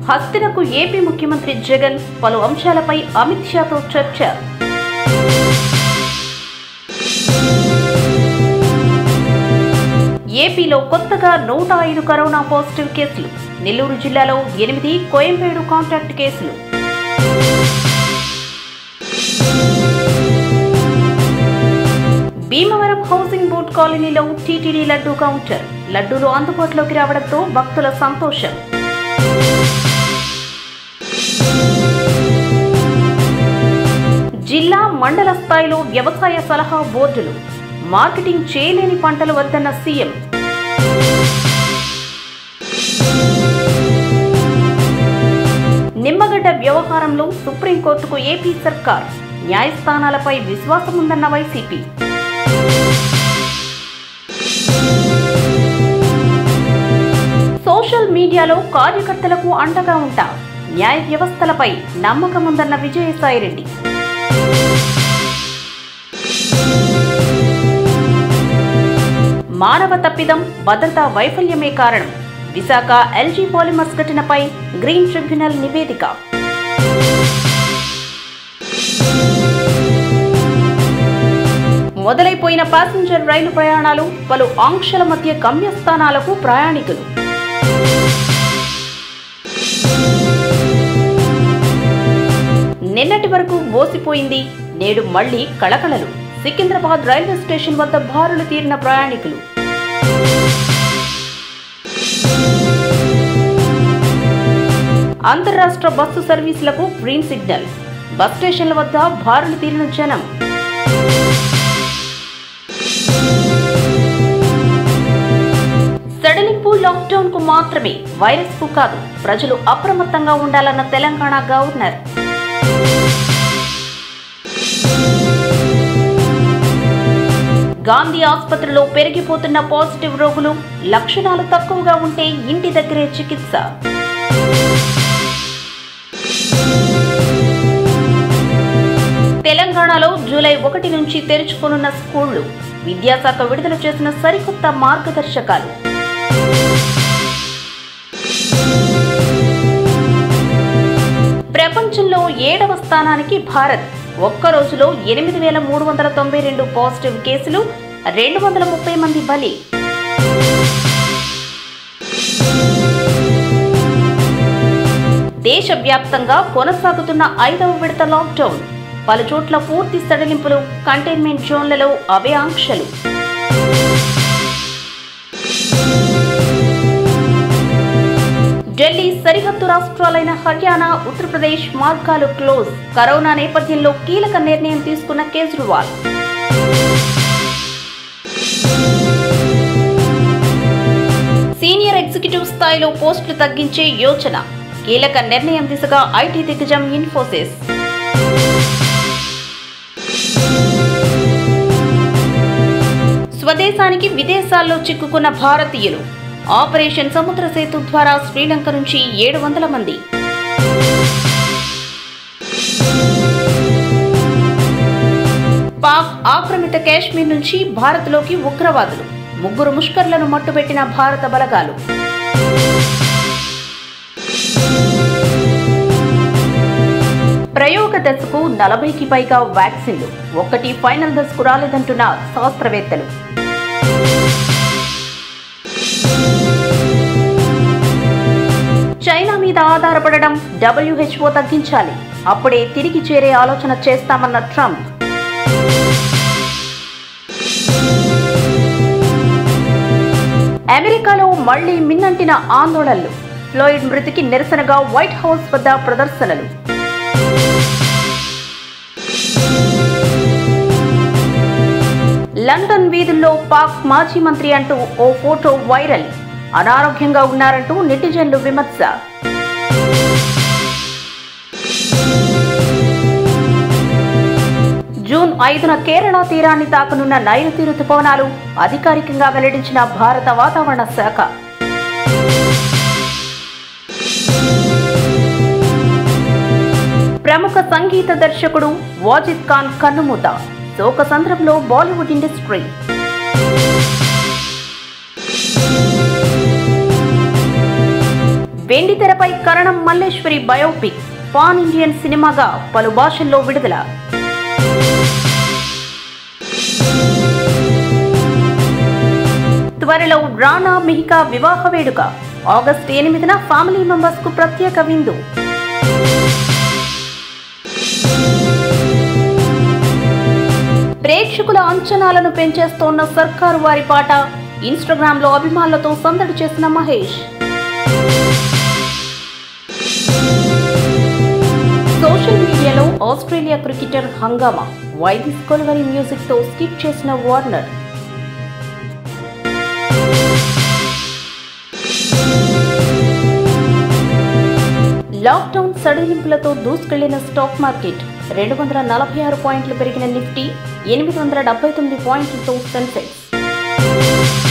హస్తినకు AP ముఖ్యమంత్రి జగన్ పలు అంశాలపై అమిత్ షాతో చర్చ ఏపీలో కొత్తగా నూట ఐదు కరోనా పాజిటివ్ కేసులు నెల్లూరు జిల్లాలో ఎనిమిది కోయంబేడు కాంటాక్ట్ కేసులు భీమవరం హౌసింగ్ బోర్డ్ కాలనీలో టీటీడీ లడ్డూ కౌంటర్ లడ్డూలు అందుబాటులోకి రావడంతో భక్తుల సంతోషం జిల్లా మండల స్థాయిలో వ్యవసాయ సలహా బోర్డులు మార్కెటింగ్ చేయలేని పంటలు వద్దన్న సీఎం నిమ్మగడ్డ వ్యవహారంలో సుప్రీంకోర్టుకు ఏపీ సర్కార్ న్యాయస్థానాలపై విశ్వాసం ఉందన్న వైసీపీ సోషల్ మీడియాలో కార్యకర్తలకు అండగా ఉంటా న్యాయ వ్యవస్థలపై నమ్మకం ఉందన్న విజయసాయిరెడ్డి మానవ తప్పిదం భద్రతా వైఫల్యమే కారణం విశాఖ ఎల్జీ పాలిమర్స్ ఘటనపై గ్రీన్ ట్రిబ్యునల్ నివేదిక మొదలైపోయిన ప్యాసింజర్ రైలు ప్రయాణాలు పలు ఆంక్షల మధ్య గమ్యస్థానాలకు ప్రయాణికులు నిన్నటి వరకు మోసిపోయింది నేడు మళ్లీ కళకళలు సికింద్రాబాద్ రైల్వే స్టేషన్ వద్ద బారులు తీరిన ప్రయాణికులు అంతర్రాష్ట్ర బస్సు సర్వీసులకు గ్రీన్ సిగ్నల్ బస్ స్టేషన్ల వద్ద బారులు తీరిన జనం సడలింపు లాక్డౌన్ కు మాత్రమే వైరస్ కు కాదు ప్రజలు అప్రమత్తంగా ఉండాలన్న తెలంగాణ గవర్నర్ గాంధీ ఆసుపత్రిలో పెరిగిపోతున్న పాజిటివ్ రోగులు లక్షణాలు తక్కువగా ఉంటే ఇంటి దగ్గరే చికిత్స తెలంగాణలో జూలై ఒకటి నుంచి తెరుచుకోనున్న స్కూళ్లు విద్యాశాఖ విడుదల చేసిన సరికొత్త మార్గదర్శకాలు ప్రపంచంలో ఏడవ స్థానానికి భారత్ ఒక్క రోజులో ఎనిమిది వేల మూడు వందల తొంభై రెండు పాజిటివ్ కేసులు రెండు వందల ముప్పై మంది బలి దేశవ్యాప్తంగా కొనసాగుతున్న ఐదవ విడత లాక్డౌన్ పలు చోట్ల పూర్తి సడలింపులు కంటైన్మెంట్ జోన్లలో అవే ఆంక్షలు ఢిల్లీ సరిహద్దు రాష్ట్రాలైన హర్యానా ఉత్తరప్రదేశ్ మార్గాలు క్లోజ్ కరోనా నేపథ్యంలో కీలక నిర్ణయం తీసుకున్న కేజ్రీవాల్ సీనియర్ ఎగ్జిక్యూటివ్ స్థాయిలో పోస్టులు తగ్గించే యోచన కీలక నిర్ణయం దిశగా ఐటీ దిగ్గజం ఇన్ఫోసిస్ స్వదేశానికి విదేశాల్లో చిక్కుకున్న భారతీయులు ఆపరేషన్ సముద్ర సేతు ద్వారా శ్రీలంక నుంచి ఏడు వందల మంది పాక్ ఆక్రమిత కాశ్మీర్ నుంచి భారత్లోకి ఉగ్రవాదులు ముగ్గురు ముష్కర్లను మట్టుబెట్టిన భారత బలగాలు ప్రయోగ దశకు నలభైకి పైగా వ్యాక్సిన్లు ఒక్కటి ఫైనల్ దశకు రాలేదంటున్న శాస్త్రవేత్తలు చైనా మీద ఆధారపడడం డబ్ల్యూహెచ్ఓ తగ్గించాలి అప్పుడే తిరిగి చేరే ఆలోచన చేస్తామన్న ట్రంప్ అమెరికాలో మళ్లీ మిన్నంటిన ఆందోళనలు ఫ్లోయిడ్ మృతికి నిరసనగా వైట్ హౌస్ వద్ద ప్రదర్శనలు లండన్ వీధుల్లో పాక్ మాజీ మంత్రి అంటూ ఓ ఫోటో వైరల్ అనారోగ్యంగా ఉన్నారంటూ నెటిజన్లు విమర్శ జూన్ ఐదున కేరళ తీరాన్ని తాకనున్న నైరుతి రుతుపవనాలు అధికారికంగా వెల్లడించిన భారత వాతావరణ శాఖ ప్రముఖ సంగీత దర్శకుడు వాజిద్ ఖాన్ కన్నుమూత శోకసంద్రంలో బాలీవుడ్ ఇండస్ట్రీ వెండి తెరపై Karanam Malleswari biopic pan Indian సినిమాగా పలు భాషల్లో విడుదల త్వరలో రాణా మిహికా వివాహ వేడుక ఆగస్టు ఎనిమిదిన ఫ్యామిలీ మెంబర్స్ కు ప్రత్యేక విందు ప్రేక్షకుల అంచనాలను పెంచేస్తోన్న సర్కారు వారి పాట ఇన్స్టాగ్రామ్ లో అభిమానులతో సందడి చేసిన మహేష్ సోషల్ మీడియాలో ఆస్ట్రేలియా క్రికెటర్ హంగామా వైదిస్ కొలవరి మ్యూజిక్ తో స్కిట్ చేసిన వార్నర్ లాక్డౌన్ సడలింపులతో దూసుకెళ్లిన స్టాక్ మార్కెట్ రెండు వందల నలభై ఆరు పాయింట్లు పెరిగిన నిఫ్టీ ఎనిమిది వందల డెబ్బై తొమ్మిది పాయింట్లతో సెన్సెక్స్